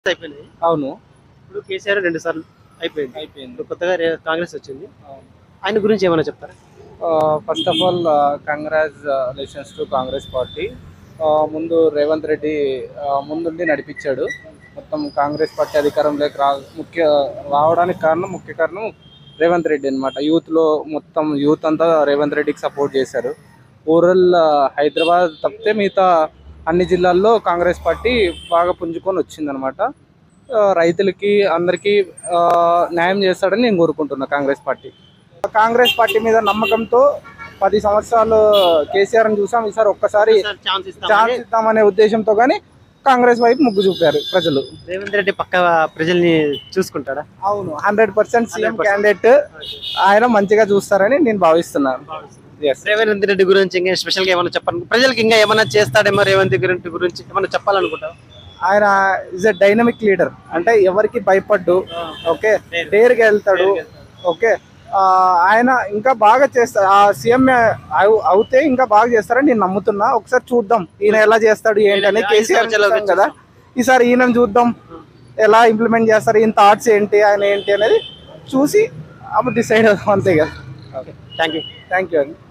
అయిపోయినాయి అవును ఇప్పుడు కేసీఆర్ రెండు సార్లు అయిపోయింది అయిపోయింది ఇప్పుడు కొత్తగా రే- కాంగ్రెస్ వచ్చింది ఆయన గురించి ఏమైనా చెప్తారా first of all congratulations to Congress party ముందు రేవంత్ రెడ్డి ఆ, ముందుండి నడిపించాడు మొత్తం కాంగ్రెస్ పార్టీ అధికారంలోకి రా ముఖ్య రావడానికి కారణం ముఖ్య కారణం రేవంత్ రెడ్డి అనమాట యూత్లో మొత్తం యూత్ అంతా రేవంత్ రెడ్డికి సపోర్ట్ చేశారు ఓవరాల్ హైదరాబాద్ తప్పితే మిగతా అన్ని జిల్లాల్లో కాంగ్రెస్ పార్టీ బాగా పుంజుకొని వచ్చిందనమాట ఆ, రైతులకి అందరికీ ఆ, న్యాయం చేస్తాడని నేను కోరుకుంటున్నా కాంగ్రెస్ పార్టీ కాంగ్రెస్ పార్టీ మీద నమ్మకంతో పది సంవత్సరాలు కేసీఆర్ ని చూసాం ఈసారి ఒక్కసారి ఛాన్స్ ఛాన్స్ ఇద్దామనే ఉద్దేశంతో గానీ కాంగ్రెస్ వైపు మొగ్గు చూపారు ప్రజలు రేవంత్ రెడ్డి పక్క ప్రజల్ని చూసుకుంటాడా అవును హండ్రెడ్ పర్సెంట్ సీఎం క్యాండిడేట్ ఆయన మంచిగా చూస్తారని నేను భావిస్తున్నాను ఎస్ రేవంత్ రెడ్డి గురించి ఇంకా స్పెషల్ గా ఏమైనా చెప్పాలి ప్రజలకు ఇంకా ఏమైనా చేస్తాడేమో రేవంత్ రెడ్డి గురించి ఏమైనా చెప్పాలనుకుంటా ఆయన ఇస్ ఎ డైనమిక్ లీడర్ అంటే ఎవరికి భయపడ్డు ఓకే డేర్గా వెళ్తాడు ఓకే ఆ, ఆయన ఇంకా బాగా చేస్తారు ఆ సీఎం అవుతే ఇంకా బాగా చేస్తారని నేను నమ్ముతున్నా ఒకసారి చూద్దాం ఈయన ఎలా చేస్తాడు ఏంటని కేసీఆర్ చూసాం కదా ఈసారి ఈయన చూద్దాం ఎలా ఇంప్లిమెంట్ చేస్తారు ఈయన థాట్స్ ఏంటి ఆయన ఏంటి అనేది చూసి అప్పుడు డిసైడ్ అవుతాం అంతే కదా థ్యాంక్ యూ థ్యాంక్ యూ అండి